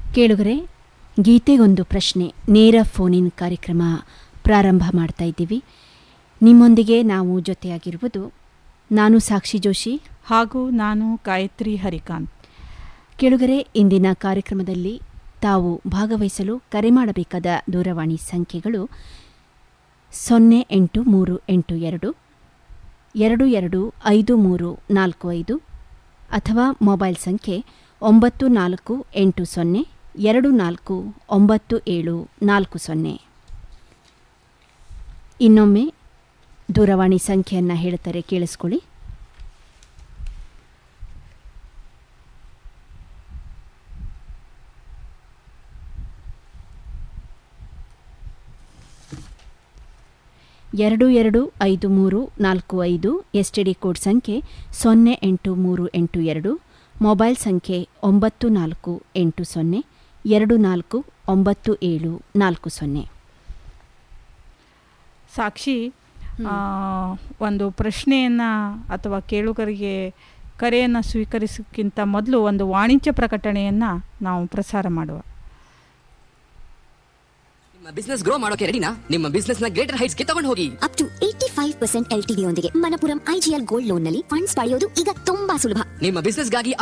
ಕೇಳುಗರೆ ಗೀತೆಗೊಂದು ಪ್ರಶ್ನೆ ನೇರ ಫೋನಿನ್ ಕಾರ್ಯಕ್ರಮ ಪ್ರಾರಂಭ ಮಾಡ್ತಾ ಇದ್ದೀವಿ ನಿಮ್ಮೊಂದಿಗೆ ನಾವು ಜೊತೆಯಾಗಿರುವುದು ನಾನು ಸಾಕ್ಷಿ ಜೋಶಿ ಹಾಗೂ ನಾನು ಗಾಯತ್ರಿ ಹರಿಕಾಂತ್ ಕೇಳುಗರೆ ಇಂದಿನ ಕಾರ್ಯಕ್ರಮದಲ್ಲಿ ತಾವು ಭಾಗವಹಿಸಲು ಕರೆ ಮಾಡಬೇಕಾದ ದೂರವಾಣಿ ಸಂಖ್ಯೆಗಳು ಸೊನ್ನೆ ಎಂಟು ಮೂರು ಎಂಟು ಎರಡು ಎರಡು ಎರಡು ಐದು ಮೂರು ನಾಲ್ಕು ಐದು ಅಥವಾ ಮೊಬೈಲ್ ಸಂಖ್ಯೆ ಒಂಬತ್ತು ನಾಲ್ಕು ಎಂಟು ಸೊನ್ನೆ ಎರಡು ನಾಲ್ಕು ಒಂಬತ್ತು ಏಳು ನಾಲ್ಕು ಸೊನ್ನೆ ಇನ್ನೊಮ್ಮೆ ದೂರವಾಣಿ ಸಂಖ್ಯೆಯನ್ನು ಹೇಳ್ತಾರೆ ಕೇಳಿಸ್ಕೊಳ್ಳಿ ಎರಡು ಎರಡು ಐದು ಮೂರು ನಾಲ್ಕು ಐದು ಎಸ್ ಟಿ ಡಿ ಕೋಡ್ ಸಂಖ್ಯೆ ಸೊನ್ನೆ ಎಂಟು ಮೂರು ಎಂಟು ಎರಡು ಮೊಬೈಲ್ ಸಂಖ್ಯೆ ಒಂಬತ್ತು ನಾಲ್ಕು ಎಂಟು ಸೊನ್ನೆ ಎರಡು ನಾಲ್ಕು ಒಂಬತ್ತು ಏಳು ನಾಲ್ಕು ಸೊನ್ನೆ ಸಾಕ್ಷಿ ಆ, ಒಂದು ಪ್ರಶ್ನೆಯನ್ನು ಅಥವಾ ಕೇಳುಗರಿಗೆ ಕರೆಯನ್ನು ಸ್ವೀಕರಿಸೋಕ್ಕಿಂತ ಮೊದಲು ಒಂದು ವಾಣಿಜ್ಯ ಪ್ರಕಟಣೆಯನ್ನು ನಾವು ಪ್ರಸಾರ ಮಾಡುವ ನಿಮ್ಮ ಬಿಸ್ನೆಸ್ ಗ್ರೋ ಮಾಡೋಕೆ ರೆಡಿನಾ ನಿಮ್ಮ ಬಿಸ್ನೆಸ್ ನ ಗ್ರೇಟರ್ ಹೈಟ್ಸ್ ಗೆ ತಗೊಂಡು ಹೋಗಿ up to eighty five percent L T ಯೊಂದಿಗೆ ಮನಪುರಂ ಐಜಿಎಲ್ ಗೋಲ್ಡ್ ಲೋನ್ ನಲ್ಲಿ ಫಂಡ್ಸ್ ಪಡೆಯೋದು ಈಗ ತುಂಬಾ ಸುಲಭ ನಿಮ್ಮ ಬಿಸ್ನೆಸ್ ಗಾಗಿ